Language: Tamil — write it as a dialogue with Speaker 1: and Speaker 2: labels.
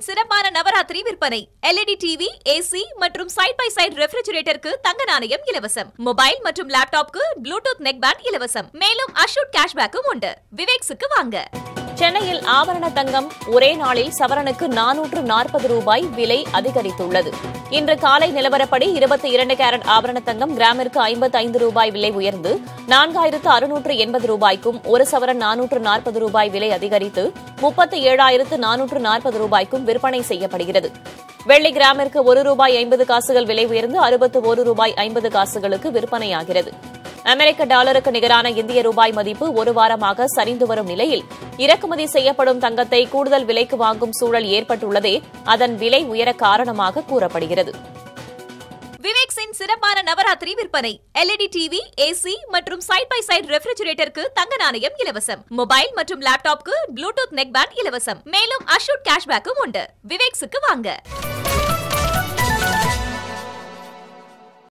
Speaker 1: சிறப்பான நவராத்திரி விற்பனை எல்இடி டிவி ஏசி மற்றும் சைட் பை சைட் ரெஃப்ரிஜரேட்டருக்கு தங்க நாணயம் இலவசம் மொபைல் மற்றும் லேப்டாப்க்கு ப்ளூடூத் நெக் பேண்ட் இலவசம் மேலும் அஷூட் கேஷ்பேக்கும் உண்டு விவேக்ஸுக்கு வாங்க
Speaker 2: சென்னையில் ஆபரண தங்கம் ஒரே நாளில் சவரனுக்கு நானூற்று நாற்பது ரூபாய் விலை அதிகரித்துள்ளது இன்று காலை நிலவரப்படி இருபத்தி இரண்டு கேரட் ஆபரண தங்கம் கிராமிற்கு ஐம்பத்து ஐந்து ரூபாய் விலை உயர்ந்து நான்காயிரத்து அறுநூற்று எண்பது ரூபாய்க்கும் ஒரு சவரன் நானூற்று நாற்பது ரூபாய் விலை அதிகரித்து முப்பத்து ஏழாயிரத்து நானூற்று நாற்பது ரூபாய்க்கும் விற்பனை செய்யப்படுகிறது வெள்ளி கிராமிற்கு ஒரு ரூபாய் ஐம்பது காசுகள் விலை உயர்ந்து அறுபத்து ஒரு ரூபாய் ஐம்பது காசுகளுக்கு விற்பனையாகிறது அமெரிக்க டாலருக்கு நிகரான இந்திய ரூபாய் மதிப்பு ஒரு வாரமாக சரிந்து வரும் நிலையில் இறக்குமதி செய்யப்படும் தங்கத்தை கூடுதல் விலைக்கு வாங்கும் சூழல் ஏற்பட்டுள்ளதே அதன் விலை உயர காரணமாக கூறப்படுகிறது
Speaker 1: விவேக்ஸின் சிறப்பான நவராத்திரி விற்பனை எல்இடி டிவி ஏசி மற்றும் சைட் பை சைட் ரெஃப்ரிஜரேட்டருக்கு தங்க நாணயம் இலவசம் மொபைல் மற்றும் லேப்டாப்க்கு ப்ளூடூத் நெக் பேண்ட் இலவசம் மேலும் அஷூட் கேஷ்பேக்கும் உண்டு விவேக்ஸுக்கு வாங்க